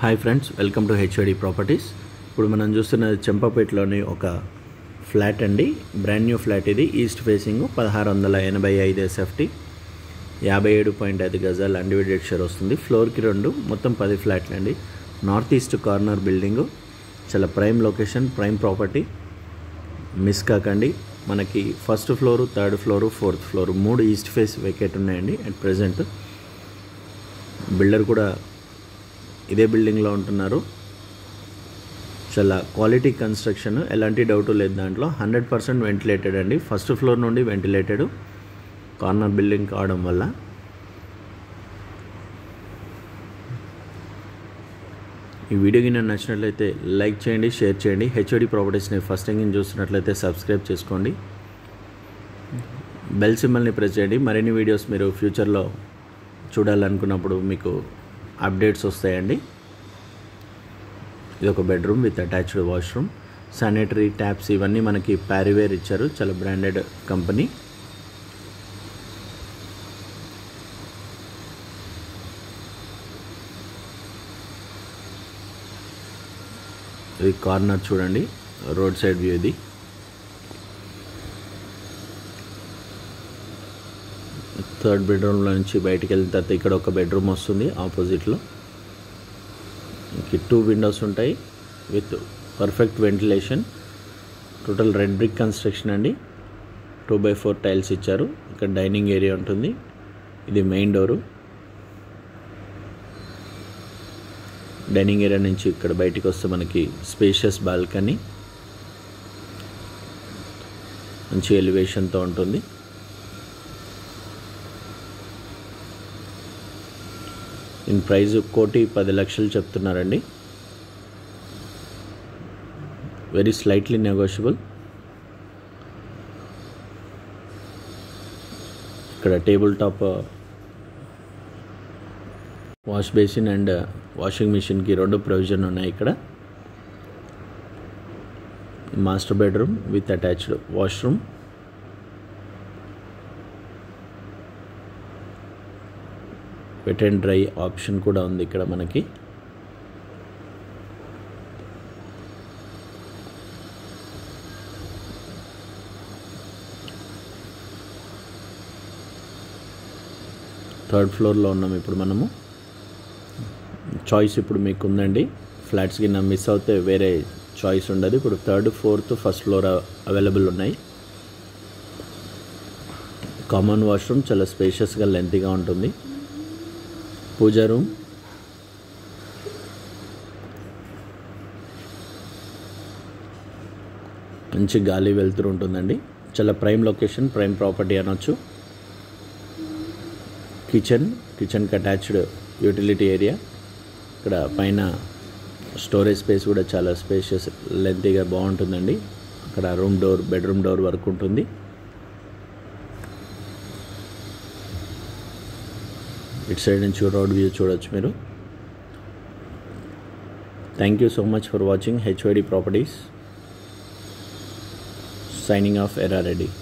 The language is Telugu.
hi friends welcome to HOD properties ఇప్పుడు మనం చూస్తున్నది చెంపపేటలోని ఒక ఫ్లాట్ అండి బ్రాండ్ న్యూ ఫ్లాట్ ఇది ఈస్ట్ ఫేసింగ్ పదహారు వందల ఎనభై ఐదు ఎస్ఎఫ్టీ యాభై ఏడు పాయింట్ ఐదు గజాలు అన్డివిడెడ్ షేర్ వస్తుంది ఫ్లోర్కి రెండు మొత్తం పది ఫ్లాట్లు అండి నార్త్ ఈస్ట్ కార్నర్ బిల్డింగు చాలా prime location prime property miss కాకండి మనకి first floor third floor fourth floor మూడు ఈస్ట్ ఫేస్ వెకేట్ ఉన్నాయండి అట్ ప్రజెంట్ బిల్డర్ కూడా ఇదే బిల్డింగ్లో ఉంటున్నారు చాలా క్వాలిటీ కన్స్ట్రక్షన్ ఎలాంటి డౌట్ లేదు దాంట్లో హండ్రెడ్ పర్సెంట్ వెంటిలేటెడ్ అండి ఫస్ట్ ఫ్లోర్ నుండి వెంటిలేటెడ్ కార్నర్ బిల్డింగ్ కావడం వల్ల ఈ వీడియో కింద నచ్చినట్లయితే లైక్ చేయండి షేర్ చేయండి హెచ్ఓడి ప్రాపర్టీస్ని ఫస్ట్ టైం చూస్తున్నట్లయితే సబ్స్క్రైబ్ చేసుకోండి బెల్ సింబల్ని ప్రెస్ చేయండి మరిన్ని వీడియోస్ మీరు ఫ్యూచర్లో చూడాలనుకున్నప్పుడు మీకు అప్డేట్స్ వస్తాయండి ఇది ఒక bedroom with attached washroom sanitary taps ఇవన్నీ మనకి ప్యారివేర్ ఇచ్చారు చాలా బ్రాండెడ్ కంపెనీ ఇది కార్నర్ చూడండి రోడ్ సైడ్ వ్యూ ఇది థర్డ్ బెడ్రూమ్లో నుంచి బయటికి వెళ్ళిన తర్వాత ఇక్కడ ఒక బెడ్రూమ్ వస్తుంది ఆపోజిట్లో టూ విండోస్ ఉంటాయి with perfect ventilation total red brick construction అండి టూ బై ఫోర్ టైల్స్ ఇచ్చారు ఇక్కడ డైనింగ్ ఏరియా ఉంటుంది ఇది మెయిన్ డోరు డైనింగ్ ఏరియా నుంచి ఇక్కడ బయటికి వస్తే మనకి స్పేషియస్ బాల్కనీ మంచి ఎలివేషన్తో ఉంటుంది దీని ప్రైస్ కోటి పది లక్షలు చెప్తున్నారండి వెరీ స్లైట్లీ నెగోషియబుల్ ఇక్కడ table top wash basin and washing మిషన్కి రెండు ప్రొవిజన్ ఉన్నాయి ఇక్కడ master bedroom with attached washroom wet and dry option కూడా ఉంది ఇక్కడ మనకి థర్డ్ ఫ్లోర్లో ఉన్నాం ఇప్పుడు మనము చాయిస్ ఇప్పుడు మీకు ఉందండి ఫ్లాట్స్ కింద మిస్ అవుతే వేరే చాయిస్ ఉండదు ఇప్పుడు third fourth first floor available ఉన్నాయి కామన్ వాష్రూమ్ చాలా స్పేషియస్గా లెంతీగా ఉంటుంది పూజా రూమ్ మంచి గాలి వెళ్తూ ఉంటుందండి చాలా ప్రైమ్ లొకేషన్ ప్రైమ్ ప్రాపర్టీ అనొచ్చు కిచెన్ కిచెన్కి అటాచ్డ్ యూటిలిటీ ఏరియా ఇక్కడ పైన స్టోరేజ్ స్పేస్ కూడా చాలా స్పేషియస్ లెంతీగా బాగుంటుందండి అక్కడ రూమ్ డోర్ బెడ్రూమ్ డోర్ వరకు ఉంటుంది ఇటు సైడ్ నుంచి రోడ్ వ్యూ చూడొచ్చు మీరు thank you so much for watching HOD properties signing off ఎరారెడ్డి